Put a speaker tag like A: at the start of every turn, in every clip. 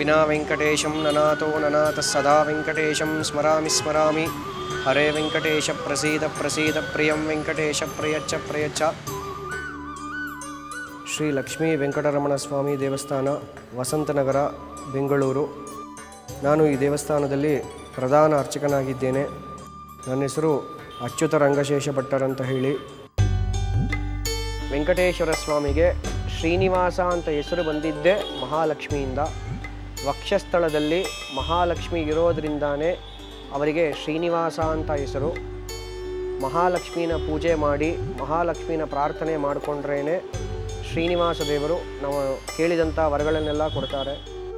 A: ವಿನಾ ವೆಂಕಟೇಶಂ ನನಾಥೋ ನನಾಥ ಸದಾ ವೆಂಕಟೇಶಂ ಸ್ಮರಾಮಿ ಸ್ಮರಾಮಿ ಹರೇ ವೆಂಕಟೇಶ ಪ್ರಸೀದ ಪ್ರಸೀದ ಪ್ರಿಯಂ ವೆಂಕಟೇಶ ಪ್ರಯಚ್ಛ ಪ್ರಯಚ್ಛ ಶ್ರೀ ಲಕ್ಷ್ಮೀ ವೆಂಕಟರಮಣ ಸ್ವಾಮಿ ದೇವಸ್ಥಾನ ವಸಂತನಗರ ಬೆಂಗಳೂರು ನಾನು ಈ ದೇವಸ್ಥಾನದಲ್ಲಿ ಪ್ರಧಾನ ಅರ್ಚಕನಾಗಿದ್ದೇನೆ ನನ್ನ ಹೆಸರು ಅಚ್ಯುತ ರಂಗಶೇಷ ಭಟ್ಟರಂತ ಹೇಳಿ ವೆಂಕಟೇಶ್ವರ ಸ್ವಾಮಿಗೆ ಶ್ರೀನಿವಾಸ ಅಂತ ಹೆಸರು ಬಂದಿದ್ದೇ ಮಹಾಲಕ್ಷ್ಮಿಯಿಂದ ವಕ್ಷಸ್ಥಳದಲ್ಲಿ ಮಹಾಲಕ್ಷ್ಮಿ ಇರೋದ್ರಿಂದಾನೇ ಅವರಿಗೆ ಶ್ರೀನಿವಾಸ ಅಂತ ಹೆಸರು ಮಹಾಲಕ್ಷ್ಮಿನ ಪೂಜೆ ಮಾಡಿ ಮಹಾಲಕ್ಷ್ಮಿನ ಪ್ರಾರ್ಥನೆ ಮಾಡಿಕೊಂಡ್ರೇ ಶ್ರೀನಿವಾಸ ದೇವರು ನಾವು ಕೇಳಿದಂಥ ವರಗಳನ್ನೆಲ್ಲ ಕೊಡ್ತಾರೆ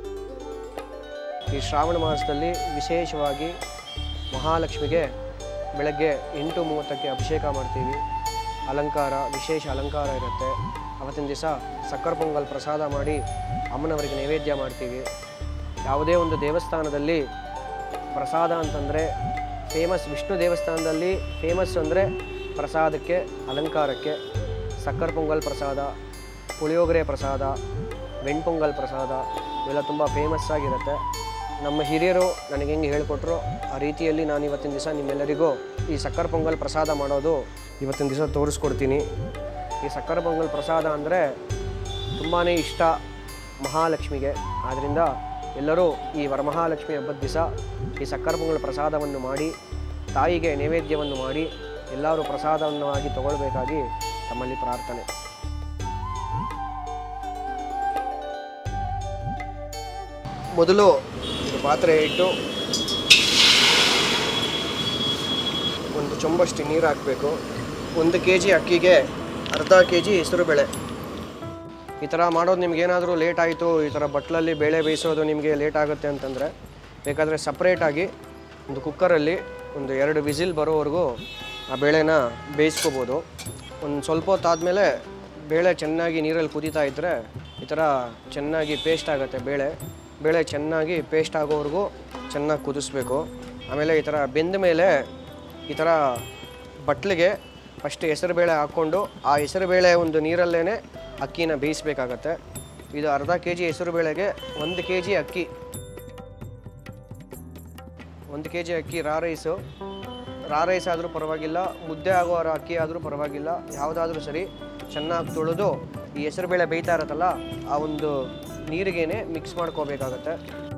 A: ಈ ಶ್ರಾವಣ ಮಾಸದಲ್ಲಿ ವಿಶೇಷವಾಗಿ ಮಹಾಲಕ್ಷ್ಮಿಗೆ ಬೆಳಗ್ಗೆ ಎಂಟು ಮೂವತ್ತಕ್ಕೆ ಅಭಿಷೇಕ ಮಾಡ್ತೀವಿ ಅಲಂಕಾರ ವಿಶೇಷ ಅಲಂಕಾರ ಇರುತ್ತೆ ಅವತ್ತಿನ ದಿವಸ ಸಕ್ಕರೆ ಪೊಂಗಲ್ ಪ್ರಸಾದ ಮಾಡಿ ಅಮ್ಮನವರಿಗೆ ನೈವೇದ್ಯ ಮಾಡ್ತೀವಿ ಯಾವುದೇ ಒಂದು ದೇವಸ್ಥಾನದಲ್ಲಿ ಪ್ರಸಾದ ಅಂತಂದರೆ ಫೇಮಸ್ ವಿಷ್ಣು ದೇವಸ್ಥಾನದಲ್ಲಿ ಫೇಮಸ್ ಅಂದರೆ ಪ್ರಸಾದಕ್ಕೆ ಅಲಂಕಾರಕ್ಕೆ ಸಕ್ಕರೆ ಪೊಂಗಲ್ ಪ್ರಸಾದ ಪುಳಿಯೋಗರೆ ಪ್ರಸಾದ ವೆಣ್ಪೊಂಗಲ್ ಪ್ರಸಾದ ಇವೆಲ್ಲ ತುಂಬ ಫೇಮಸ್ ಆಗಿರುತ್ತೆ ನಮ್ಮ ಹಿರಿಯರು ನನಗೆ ಹೆಂಗೆ ಹೇಳಿಕೊಟ್ರು ಆ ರೀತಿಯಲ್ಲಿ ನಾನು ಇವತ್ತಿನ ದಿವಸ ನಿಮ್ಮೆಲ್ಲರಿಗೂ ಈ ಸಕ್ಕರೆ ಪೊಂಗಲ್ ಪ್ರಸಾದ ಮಾಡೋದು ಇವತ್ತಿನ ದಿವಸ ತೋರಿಸ್ಕೊಡ್ತೀನಿ ಈ ಸಕ್ಕರೆ ಪೊಂಗಲ್ ಪ್ರಸಾದ ಅಂದರೆ ತುಂಬಾ ಇಷ್ಟ ಮಹಾಲಕ್ಷ್ಮಿಗೆ ಆದ್ದರಿಂದ ಎಲ್ಲರೂ ಈ ವರಮಹಾಲಕ್ಷ್ಮಿ ಹಬ್ಬದ ದಿವಸ ಈ ಸಕ್ಕರೆ ಪೊಂಗಲ್ ಪ್ರಸಾದವನ್ನು ಮಾಡಿ ತಾಯಿಗೆ ನೈವೇದ್ಯವನ್ನು ಮಾಡಿ ಎಲ್ಲರೂ ಪ್ರಸಾದವನ್ನು ಆಗಿ ತಗೊಳ್ಬೇಕಾಗಿ ತಮ್ಮಲ್ಲಿ ಪ್ರಾರ್ಥನೆ ಮೊದಲು ಒಂದು ಪಾತ್ರೆ ಇಟ್ಟು ಒಂದು ಚೊಂಬಷ್ಟು ನೀರು ಹಾಕಬೇಕು ಒಂದು ಕೆ ಜಿ ಅಕ್ಕಿಗೆ ಅರ್ಧ ಕೆ ಜಿ ಹೆಸರುಬೇಳೆ ಈ ಥರ ಮಾಡೋದು ನಿಮ್ಗೆ ಏನಾದರೂ ಲೇಟ್ ಆಯಿತು ಈ ಥರ ಬಟ್ಲಲ್ಲಿ ಬೇಳೆ ಬೇಯಿಸೋದು ನಿಮಗೆ ಲೇಟ್ ಆಗುತ್ತೆ ಅಂತಂದರೆ ಬೇಕಾದರೆ ಸಪ್ರೇಟಾಗಿ ಒಂದು ಕುಕ್ಕರಲ್ಲಿ ಒಂದು ಎರಡು ವಿಸಿಲ್ ಬರೋವರೆಗೂ ಆ ಬೇಳೆನ ಬೇಯಿಸ್ಕೋಬೋದು ಒಂದು ಸ್ವಲ್ಪ ಹೊತ್ತಾದಮೇಲೆ ಬೇಳೆ ಚೆನ್ನಾಗಿ ನೀರಲ್ಲಿ ಕುದೀತಾ ಇದ್ದರೆ ಈ ಥರ ಚೆನ್ನಾಗಿ ಪೇಸ್ಟ್ ಆಗುತ್ತೆ ಬೇಳೆ ಬೇಳೆ ಚೆನ್ನಾಗಿ ಪೇಸ್ಟ್ ಆಗೋವರೆಗೂ ಚೆನ್ನಾಗಿ ಕುದಿಸ್ಬೇಕು ಆಮೇಲೆ ಈ ಥರ ಬೆಂದ ಮೇಲೆ ಈ ಥರ ಬಟ್ಲಿಗೆ ಫಸ್ಟ್ ಹೆಸರುಬೇಳೆ ಹಾಕ್ಕೊಂಡು ಆ ಹೆಸರುಬೇಳೆ ಒಂದು ನೀರಲ್ಲೇ ಅಕ್ಕಿನ ಬೇಯಿಸ್ಬೇಕಾಗತ್ತೆ ಇದು ಅರ್ಧ ಕೆ ಜಿ ಹೆಸರುಬೇಳೆಗೆ ಒಂದು ಕೆ ಜಿ ಅಕ್ಕಿ ಒಂದು ಕೆ ಜಿ ಅಕ್ಕಿ ರಾ ರೈಸು ರಾ ರೈಸ್ ಆದರೂ ಪರವಾಗಿಲ್ಲ ಮುದ್ದೆ ಆಗೋ ಅಕ್ಕಿ ಆದರೂ ಪರವಾಗಿಲ್ಲ ಯಾವುದಾದ್ರೂ ಸರಿ ಚೆನ್ನಾಗಿ ತೊಳೆದು ಈ ಹೆಸರುಬೇಳೆ ಬೇಯ್ತಾ ಇರತ್ತಲ್ಲ ಆ ಒಂದು ನೀರಿಗೇನೆ ಮಿಕ್ಸ್ ಮಾಡ್ಕೋಬೇಕಾಗತ್ತೆ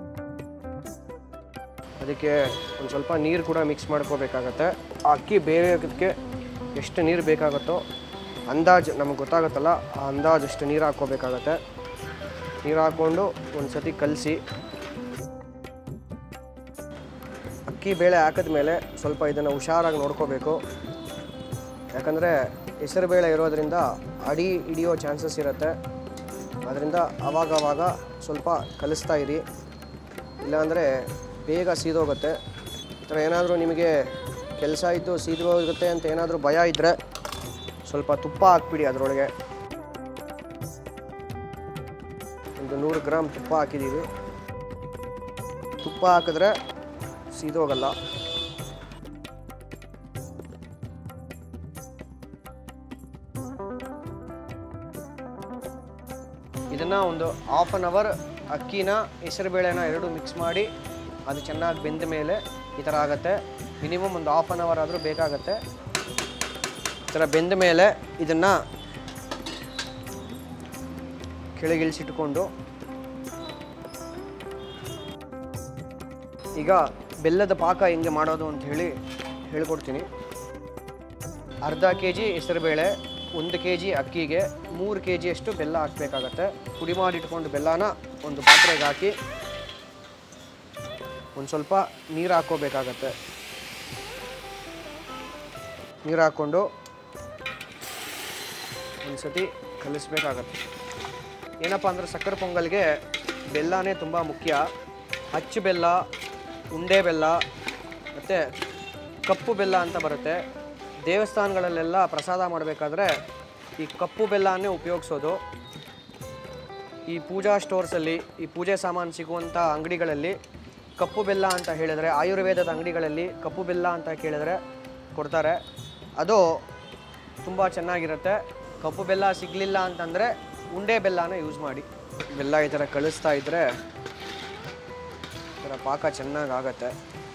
A: ಅದಕ್ಕೆ ಒಂದು ಸ್ವಲ್ಪ ನೀರು ಕೂಡ ಮಿಕ್ಸ್ ಮಾಡ್ಕೋಬೇಕಾಗತ್ತೆ ಆ ಅಕ್ಕಿ ಬೇಯೋದಕ್ಕೆ ಎಷ್ಟು ನೀರು ಬೇಕಾಗುತ್ತೋ ಅಂದಾಜು ನಮಗೆ ಗೊತ್ತಾಗುತ್ತಲ್ಲ ಆ ಅಂದಾಜು ಅಷ್ಟು ನೀರು ಹಾಕ್ಕೋಬೇಕಾಗತ್ತೆ ನೀರು ಹಾಕ್ಕೊಂಡು ಒಂದು ಸತಿ ಕಲಸಿ ಅಕ್ಕಿ ಬೇಳೆ ಹಾಕಿದ್ಮೇಲೆ ಸ್ವಲ್ಪ ಇದನ್ನು ಹುಷಾರಾಗಿ ನೋಡ್ಕೋಬೇಕು ಯಾಕಂದರೆ ಹೆಸರುಬೇಳೆ ಇರೋದ್ರಿಂದ ಅಡಿ ಹಿಡಿಯೋ ಚಾನ್ಸಸ್ ಇರುತ್ತೆ ಅದರಿಂದ ಆವಾಗವಾಗ ಸ್ವಲ್ಪ ಕಲಿಸ್ತಾ ಇರಿ ಇಲ್ಲಾಂದರೆ ಬೇಗ ಸೀದೋಗುತ್ತೆ ಈ ಥರ ಏನಾದರೂ ನಿಮಗೆ ಕೆಲಸ ಇದ್ದು ಸೀದೋಗುತ್ತೆ ಅಂತ ಏನಾದರೂ ಭಯ ಇದ್ದರೆ ಸ್ವಲ್ಪ ತುಪ್ಪ ಹಾಕ್ಬಿಡಿ ಅದರೊಳಗೆ ಒಂದು ನೂರು ಗ್ರಾಮ್ ತುಪ್ಪ ಹಾಕಿದ್ದೀವಿ ತುಪ್ಪ ಹಾಕಿದ್ರೆ ಸೀದೋಗಲ್ಲ ಇದನ್ನು ಒಂದು ಹಾಫ್ ಆನ್ ಅವರ್ ಅಕ್ಕಿನ ಹೆಸರುಬೇಳೆನ ಎರಡು ಮಿಕ್ಸ್ ಮಾಡಿ ಅದು ಚೆನ್ನಾಗಿ ಬೆಂದ ಮೇಲೆ ಈ ಥರ ಆಗುತ್ತೆ ಮಿನಿಮಮ್ ಒಂದು ಹಾಫ್ ಆನ್ ಅವರ್ ಆದರೂ ಬೇಕಾಗತ್ತೆ ಈ ಥರ ಬೆಂದ ಮೇಲೆ ಇದನ್ನು ಕೆಳಗಿಳಿಸಿಟ್ಕೊಂಡು ಈಗ ಬೆಲ್ಲದ ಪಾಕ ಹೆಂಗೆ ಮಾಡೋದು ಅಂತ ಹೇಳಿ ಹೇಳ್ಕೊಡ್ತೀನಿ ಅರ್ಧ ಕೆ ಜಿ ಹೆಸರುಬೇಳೆ ಒಂದು ಕೆ ಜಿ ಅಕ್ಕಿಗೆ ಮೂರು ಕೆ ಜಿಯಷ್ಟು ಬೆಲ್ಲ ಹಾಕಬೇಕಾಗತ್ತೆ ಪುಡಿ ಮಾಡಿಟ್ಕೊಂಡು ಬೆಲ್ಲನ ಒಂದು ಪಾತ್ರೆಗೆ ಹಾಕಿ ಒಂದು ಸ್ವಲ್ಪ ನೀರು ಹಾಕ್ಕೋಬೇಕಾಗತ್ತೆ ನೀರು ಹಾಕ್ಕೊಂಡು ಒಂದು ಸತಿ ಕಲಿಸ್ಬೇಕಾಗತ್ತೆ ಏನಪ್ಪ ಅಂದರೆ ಸಕ್ಕರೆ ಪೊಂಗಲ್ಗೆ ಬೆಲ್ಲನೇ ತುಂಬ ಮುಖ್ಯ ಅಚ್ಚು ಬೆಲ್ಲ ಉಂಡೆ ಬೆಲ್ಲ ಮತ್ತು ಕಪ್ಪು ಬೆಲ್ಲ ಅಂತ ಬರುತ್ತೆ ದೇವಸ್ಥಾನಗಳಲ್ಲೆಲ್ಲ ಪ್ರಸಾದ ಮಾಡಬೇಕಾದ್ರೆ ಈ ಕಪ್ಪು ಬೆಲ್ಲನೇ ಉಪಯೋಗಿಸೋದು ಈ ಪೂಜಾ ಸ್ಟೋರ್ಸಲ್ಲಿ ಈ ಪೂಜೆ ಸಾಮಾನು ಸಿಗುವಂಥ ಅಂಗಡಿಗಳಲ್ಲಿ ಕಪ್ಪು ಬೆಲ್ಲ ಅಂತ ಹೇಳಿದರೆ ಆಯುರ್ವೇದದ ಅಂಗಡಿಗಳಲ್ಲಿ ಕಪ್ಪು ಬೆಲ್ಲ ಅಂತ ಕೇಳಿದ್ರೆ ಕೊಡ್ತಾರೆ ಅದು ತುಂಬ ಚೆನ್ನಾಗಿರುತ್ತೆ ಕಪ್ಪು ಬೆಲ್ಲ ಸಿಗಲಿಲ್ಲ ಅಂತಂದರೆ ಉಂಡೆ ಬೆಲ್ಲನ ಯೂಸ್ ಮಾಡಿ ಬೆಲ್ಲ ಈ ಥರ ಕಳಿಸ್ತಾ ಇದ್ದರೆ ಥರ ಪಾಕ ಚೆನ್ನಾಗಿ ಆಗತ್ತೆ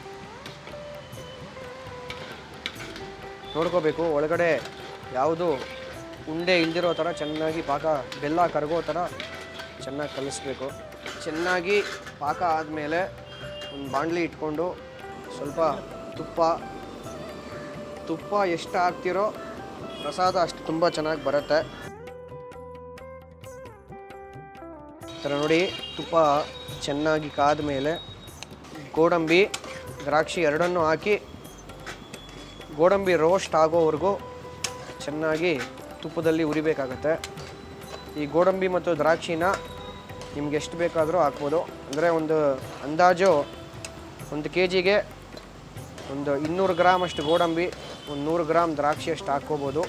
A: ನೋಡ್ಕೋಬೇಕು ಒಳಗಡೆ ಯಾವುದು ಉಂಡೆ ಇಲ್ದಿರೋ ಥರ ಚೆನ್ನಾಗಿ ಪಾಕ ಬೆಲ್ಲ ಕರಗೋ ಥರ ಚೆನ್ನಾಗಿ ಕಲಿಸ್ಬೇಕು ಚೆನ್ನಾಗಿ ಪಾಕ ಆದಮೇಲೆ ಒಂದು ಬಾಣಲಿ ಇಟ್ಕೊಂಡು ಸ್ವಲ್ಪ ತುಪ್ಪ ತುಪ್ಪ ಎಷ್ಟು ಹಾಕ್ತಿರೋ ಪ್ರಸಾದ ಅಷ್ಟು ತುಂಬ ಚೆನ್ನಾಗಿ ಬರುತ್ತೆ ಈ ಥರ ನೋಡಿ ತುಪ್ಪ ಚೆನ್ನಾಗಿ ಕಾದ ಮೇಲೆ ಗೋಡಂಬಿ ದ್ರಾಕ್ಷಿ ಎರಡನ್ನೂ ಹಾಕಿ ಗೋಡಂಬಿ ರೋಸ್ಟ್ ಆಗೋವರೆಗೂ ಚೆನ್ನಾಗಿ ತುಪ್ಪದಲ್ಲಿ ಉರಿಬೇಕಾಗತ್ತೆ ಈ ಗೋಡಂಬಿ ಮತ್ತು ದ್ರಾಕ್ಷಿನ ನಿಮ್ಗೆ ಎಷ್ಟು ಬೇಕಾದರೂ ಹಾಕ್ಬೋದು ಅಂದರೆ ಒಂದು ಅಂದಾಜು ಒಂದು ಕೆ ಜಿಗೆ ಒಂದು ಇನ್ನೂರು ಗ್ರಾಮ್ ಅಷ್ಟು ಗೋಡಂಬಿ ಒಂದು ನೂರು ಗ್ರಾಮ್ ದ್ರಾಕ್ಷಿ ಅಷ್ಟು ಹಾಕ್ಕೋಬೋದು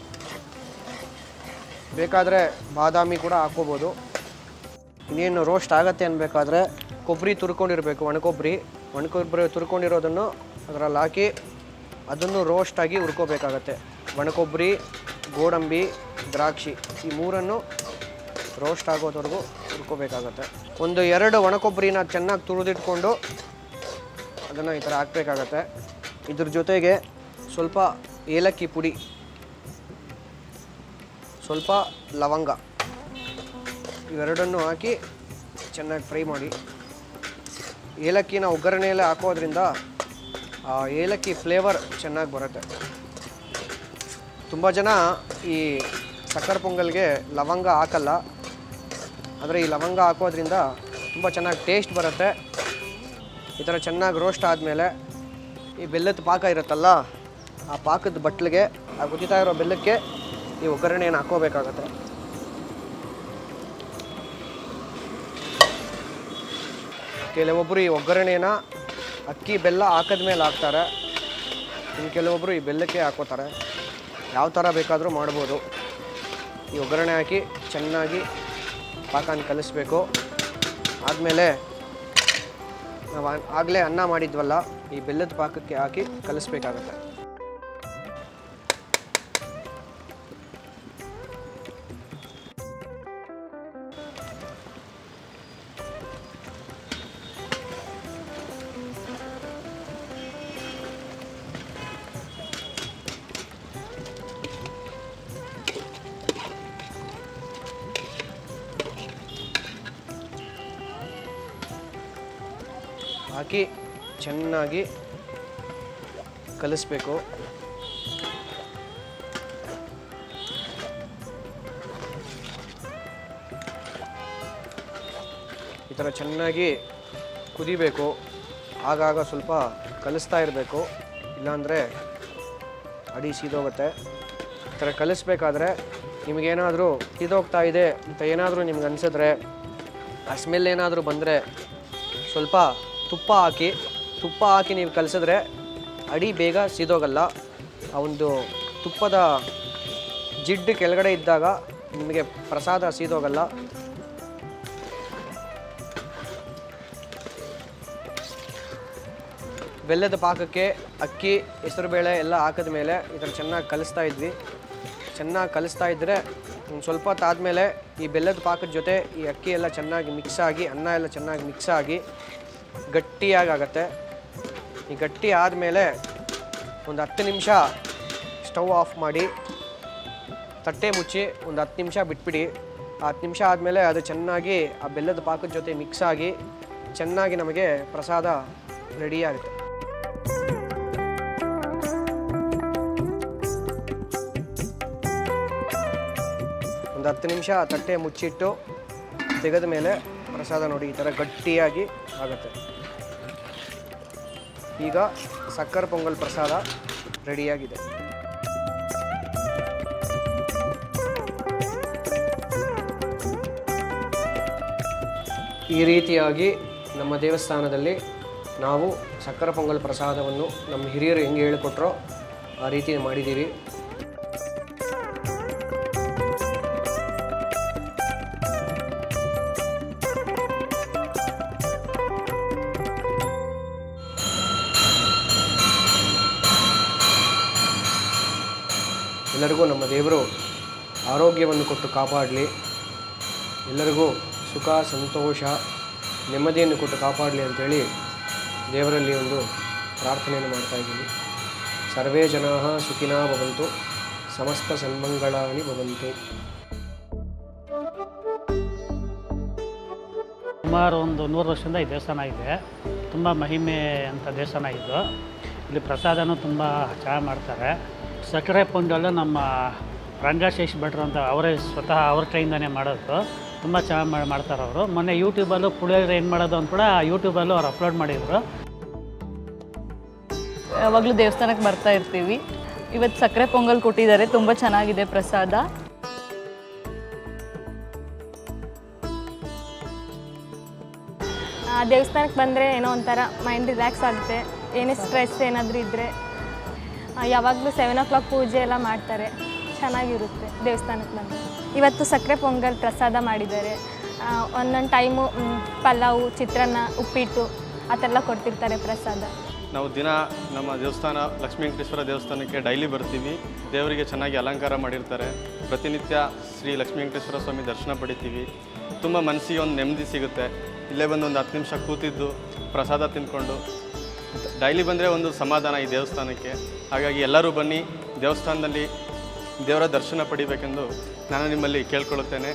A: ಬೇಕಾದರೆ ಬಾದಾಮಿ ಕೂಡ ಹಾಕ್ಕೋಬೋದು ಇನ್ನೇನು ರೋಸ್ಟ್ ಆಗತ್ತೆ ಅನ್ಬೇಕಾದ್ರೆ ಕೊಬ್ಬರಿ ತುರ್ಕೊಂಡಿರಬೇಕು ಒಣಕೊಬ್ಬರಿ ಒಣಕೊಬ್ಬರಿ ತುರ್ಕೊಂಡಿರೋದನ್ನು ಅದರಲ್ಲಿ ಹಾಕಿ ಅದನ್ನು ರೋಸ್ಟಾಗಿ ಹುರ್ಕೋಬೇಕಾಗತ್ತೆ ಒಣಕೊಬ್ಬರಿ ಗೋಡಂಬಿ ದ್ರಾಕ್ಷಿ ಈ ಮೂರನ್ನು ರೋಸ್ಟ್ ಆಗೋದ್ವರೆಗೂ ಹುರ್ಕೋಬೇಕಾಗತ್ತೆ ಒಂದು ಎರಡು ಒಣಕೊಬ್ಬರಿನ ಚೆನ್ನಾಗಿ ತುರಿದಿಟ್ಕೊಂಡು ಅದನ್ನು ಈ ಥರ ಹಾಕಬೇಕಾಗತ್ತೆ ಇದ್ರ ಜೊತೆಗೆ ಸ್ವಲ್ಪ ಏಲಕ್ಕಿ ಪುಡಿ ಸ್ವಲ್ಪ ಲವಂಗ ಇವೆರಡನ್ನು ಹಾಕಿ ಚೆನ್ನಾಗಿ ಫ್ರೈ ಮಾಡಿ ಏಲಕ್ಕಿನ ಒಗ್ಗರಣೆಯಲ್ಲೇ ಹಾಕೋದ್ರಿಂದ ಆ ಏಲಕ್ಕಿ ಫ್ಲೇವರ್ ಚೆನ್ನಾಗಿ ಬರುತ್ತೆ ತುಂಬ ಜನ ಈ ಸಕ್ಕರೆ ಪೊಂಗಲ್ಗೆ ಲವಂಗ ಹಾಕಲ್ಲ ಆದರೆ ಈ ಲವಂಗ ಹಾಕೋದ್ರಿಂದ ತುಂಬ ಚೆನ್ನಾಗಿ ಟೇಸ್ಟ್ ಬರುತ್ತೆ ಈ ಥರ ಚೆನ್ನಾಗಿ ರೋಸ್ಟ್ ಆದಮೇಲೆ ಈ ಬೆಲ್ಲದ ಪಾಕ ಇರುತ್ತಲ್ಲ ಆ ಪಾಕದ ಬಟ್ಲಿಗೆ ಆ ಕುದಿತಾ ಇರೋ ಬೆಲ್ಲಕ್ಕೆ ಈ ಒಗ್ಗರಣೆಯನ್ನು ಹಾಕೋಬೇಕಾಗತ್ತೆ ಕೆಲವೊಬ್ಬರು ಈ ಒಗ್ಗರಣೆನ ಅಕ್ಕಿ ಬೆಲ್ಲ ಹಾಕಿದ ಮೇಲೆ ಹಾಕ್ತಾರೆ ಇನ್ನು ಕೆಲವೊಬ್ಬರು ಈ ಬೆಲ್ಲಕ್ಕೆ ಹಾಕೋತಾರೆ ಯಾವ ಥರ ಬೇಕಾದರೂ ಮಾಡ್ಬೋದು ಈ ಒಗ್ಗರಣೆ ಹಾಕಿ ಚೆನ್ನಾಗಿ ಪಾಕನ ಕಲಿಸ್ಬೇಕು ಆದಮೇಲೆ ನಾವು ಆಗಲೇ ಅನ್ನ ಮಾಡಿದ್ವಲ್ಲ ಈ ಬೆಲ್ಲದ ಪಾಕಕ್ಕೆ ಹಾಕಿ ಕಲಿಸ್ಬೇಕಾಗತ್ತೆ ಹಾಕಿ ಚೆನ್ನಾಗಿ ಕಲಿಸ್ಬೇಕು ಈ ಥರ ಚೆನ್ನಾಗಿ ಕುದಿಬೇಕು ಆಗಾಗ ಸ್ವಲ್ಪ ಕಲಿಸ್ತಾ ಇರಬೇಕು ಇಲ್ಲಾಂದರೆ ಅಡಿ ಸೀದೋಗುತ್ತೆ ಈ ಥರ ಕಲಿಸ್ಬೇಕಾದ್ರೆ ನಿಮಗೇನಾದರೂ ಸೀದೋಗ್ತಾ ಇದೆ ಅಂತ ಏನಾದರೂ ನಿಮ್ಗೆ ಅನಿಸಿದ್ರೆ ಆ ಸ್ಮೆಲ್ ಏನಾದರೂ ಬಂದರೆ ಸ್ವಲ್ಪ ತುಪ್ಪ ಹಾಕಿ ತುಪ್ಪ ಹಾಕಿ ನೀವು ಕಲಿಸಿದ್ರೆ ಅಡಿ ಬೇಗ ಸೀದೋಗಲ್ಲ ಆ ಒಂದು ತುಪ್ಪದ ಜಿಡ್ಡು ಕೆಳಗಡೆ ಇದ್ದಾಗ ನಿಮಗೆ ಪ್ರಸಾದ ಸೀದೋಗಲ್ಲ ಬೆಲ್ಲದ ಪಾಕಕ್ಕೆ ಅಕ್ಕಿ ಹೆಸರುಬೇಳೆ ಎಲ್ಲ ಹಾಕಿದ ಮೇಲೆ ಈ ಥರ ಚೆನ್ನಾಗಿ ಕಲಿಸ್ತಾ ಇದ್ವಿ ಚೆನ್ನಾಗಿ ಕಲಿಸ್ತಾ ಇದ್ದರೆ ಒಂದು ಸ್ವಲ್ಪ ಹೊತ್ತಾದಮೇಲೆ ಈ ಬೆಲ್ಲದ ಪಾಕದ ಜೊತೆ ಈ ಅಕ್ಕಿ ಎಲ್ಲ ಚೆನ್ನಾಗಿ ಮಿಕ್ಸ್ ಆಗಿ ಅನ್ನ ಎಲ್ಲ ಚೆನ್ನಾಗಿ ಮಿಕ್ಸ್ ಆಗಿ ಗಟ್ಟಿಯಾಗಿ ಆಗುತ್ತೆ ಈ ಗಟ್ಟಿ ಆದಮೇಲೆ ಒಂದು ಹತ್ತು ನಿಮಿಷ ಸ್ಟವ್ ಆಫ್ ಮಾಡಿ ತಟ್ಟೆ ಮುಚ್ಚಿ ಒಂದು ಹತ್ತು ನಿಮಿಷ ಬಿಟ್ಬಿಡಿ ಆ ಹತ್ತು ನಿಮಿಷ ಆದಮೇಲೆ ಅದು ಚೆನ್ನಾಗಿ ಆ ಬೆಲ್ಲದ ಪಾಕದ ಜೊತೆ ಮಿಕ್ಸ್ ಆಗಿ ಚೆನ್ನಾಗಿ ನಮಗೆ ಪ್ರಸಾದ ರೆಡಿ ಆಗುತ್ತೆ ಒಂದು ಹತ್ತು ನಿಮಿಷ ತಟ್ಟೆ ಮುಚ್ಚಿಟ್ಟು ತೆಗೆದ ಮೇಲೆ ಪ್ರಸಾದ ನೋಡಿ ಈ ಥರ ಗಟ್ಟಿಯಾಗಿ ಆಗುತ್ತೆ ಈಗ ಸಕ್ಕರೆ ಪೊಂಗಲ್ ಪ್ರಸಾದ ರೆಡಿಯಾಗಿದೆ ಈ ರೀತಿಯಾಗಿ ನಮ್ಮ ದೇವಸ್ಥಾನದಲ್ಲಿ ನಾವು ಸಕ್ಕರೆ ಪೊಂಗಲ್ ಪ್ರಸಾದವನ್ನು ನಮ್ಮ ಹಿರಿಯರು ಹೆಂಗೆ ಹೇಳಿಕೊಟ್ರೋ ಆ ರೀತಿ ಮಾಡಿದ್ದೀವಿ ಎಲ್ಲರಿಗೂ ನಮ್ಮ ದೇವರು ಆರೋಗ್ಯವನ್ನು ಕೊಟ್ಟು ಕಾಪಾಡಲಿ ಎಲ್ಲರಿಗೂ ಸುಖ ಸಂತೋಷ ನೆಮ್ಮದಿಯನ್ನು ಕೊಟ್ಟು ಕಾಪಾಡಲಿ ಅಂತೇಳಿ ದೇವರಲ್ಲಿ ಒಂದು ಪ್ರಾರ್ಥನೆಯನ್ನು ಮಾಡ್ತಾ ಇದ್ದೀನಿ ಸರ್ವೇ ಜನಾ ಸುಖಿನಾ ಭವಂತು ಸಮಸ್ತ ಸನ್ಮಂಗಳಾನಿ ಭವಂತು
B: ಸುಮಾರು ಒಂದು ನೂರು ವರ್ಷದಿಂದ ಈ ದೇವಸ್ಥಾನ ಇದೆ ತುಂಬ ಮಹಿಮೆ ಅಂತ ದೇವಸ್ಥಾನ ಇದು ಇಲ್ಲಿ ಪ್ರಸಾದನೂ ತುಂಬ ಚೆನ್ನಾಗಿ ಮಾಡ್ತಾರೆ ಸಕ್ಕರೆ ಪೊಂಗಲ್ಲು ನಮ್ಮ ರಂಗಶೇಷ್ ಭಟ್ರು ಅಂತ ಅವರೇ ಸ್ವತಃ ಅವ್ರ ಕೈಯಿಂದನೇ ಮಾಡೋದು ತುಂಬ ಚೆನ್ನಾಗಿ ಮಾಡಿ ಮಾಡ್ತಾರೆ ಅವರು ಮೊನ್ನೆ ಯೂಟ್ಯೂಬಲ್ಲೂ ಪುಳಿಯೋಗರೆ ಏನು ಮಾಡೋದು ಅಂತ ಕೂಡ ಯೂಟ್ಯೂಬಲ್ಲೂ ಅವ್ರು ಅಪ್ಲೋಡ್ ಮಾಡಿದರು
C: ಯಾವಾಗಲೂ ದೇವಸ್ಥಾನಕ್ಕೆ ಬರ್ತಾ ಇರ್ತೀವಿ ಇವತ್ತು ಸಕ್ಕರೆ ಪೊಂಗಲ್ ಕೊಟ್ಟಿದ್ದಾರೆ ತುಂಬ ಚೆನ್ನಾಗಿದೆ ಪ್ರಸಾದ
D: ಆ, ದೇವಸ್ಥಾನಕ್ಕೆ ಬಂದರೆ ಏನೋ ಒಂಥರ ಮೈಂಡ್ ರಿಲ್ಯಾಕ್ಸ್ ಆಗುತ್ತೆ ಏನೇ ಸ್ಟ್ರೆಸ್ ಏನಾದರೂ ಇದ್ದರೆ ಯಾವಾಗಲೂ ಸೆವೆನ್ ಓ ಕ್ಲಾಕ್ ಪೂಜೆ ಎಲ್ಲ ಮಾಡ್ತಾರೆ ಚೆನ್ನಾಗಿರುತ್ತೆ ದೇವಸ್ಥಾನಕ್ಕೆ ಬಂದರೆ ಇವತ್ತು ಸಕ್ಕರೆ ಪೊಂಗಲ್ ಪ್ರಸಾದ ಮಾಡಿದ್ದಾರೆ ಆ, ಒಂದೊಂದು ಟೈಮು ಮ್, ಪಲಾವು ಚಿತ್ರಾನ್ನ ಉಪ್ಪಿಟ್ಟು ಆ ಥರ ಎಲ್ಲ ಕೊಡ್ತಿರ್ತಾರೆ ಪ್ರಸಾದ
E: ನಾವು ದಿನ ನಮ್ಮ ದೇವಸ್ಥಾನ ಲಕ್ಷ್ಮೀ ವೆಂಕಟೇಶ್ವರ ದೇವಸ್ಥಾನಕ್ಕೆ ಡೈಲಿ ಬರ್ತೀವಿ ದೇವರಿಗೆ ಚೆನ್ನಾಗಿ ಅಲಂಕಾರ ಮಾಡಿರ್ತಾರೆ ಪ್ರತಿನಿತ್ಯ ಶ್ರೀ ಲಕ್ಷ್ಮೀ ವೆಂಕಟೇಶ್ವರ ಸ್ವಾಮಿ ದರ್ಶನ ಪಡಿತೀವಿ ತುಂಬ ಮನಸ್ಸಿಗೆ ಒಂದು ನೆಮ್ಮದಿ ಸಿಗುತ್ತೆ ಇಲ್ಲೇ ಬಂದು ಒಂದು ಹತ್ತು ನಿಮಿಷ ಕೂತಿದ್ದು ಪ್ರಸಾದ ತಿಂದ್ಕೊಂಡು ಡೈಲಿ ಬಂದರೆ ಒಂದು ಸಮಾಧಾನ ಈ ದೇವಸ್ಥಾನಕ್ಕೆ ಹಾಗಾಗಿ ಎಲ್ಲರೂ ಬನ್ನಿ ದೇವಸ್ಥಾನದಲ್ಲಿ ದೇವರ ದರ್ಶನ ಪಡಿಬೇಕೆಂದು ನಾನು ನಿಮ್ಮಲ್ಲಿ ಕೇಳ್ಕೊಳ್ಳುತ್ತೇನೆ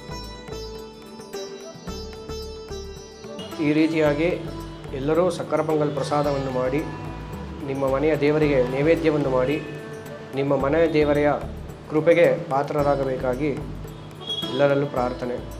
A: ಈ ರೀತಿಯಾಗಿ ಎಲ್ಲರೂ ಸಕ್ಕರೆ ಪೊಂಗಲ್ ಪ್ರಸಾದವನ್ನು ಮಾಡಿ ನಿಮ್ಮ ಮನೆಯ ದೇವರಿಗೆ ನೈವೇದ್ಯವನ್ನು ಮಾಡಿ ನಿಮ್ಮ ಮನೆಯ ದೇವರೆಯ ಕೃಪೆಗೆ ಪಾತ್ರರಾಗಬೇಕಾಗಿ ಎಲ್ಲರಲ್ಲೂ ಪ್ರಾರ್ಥನೆ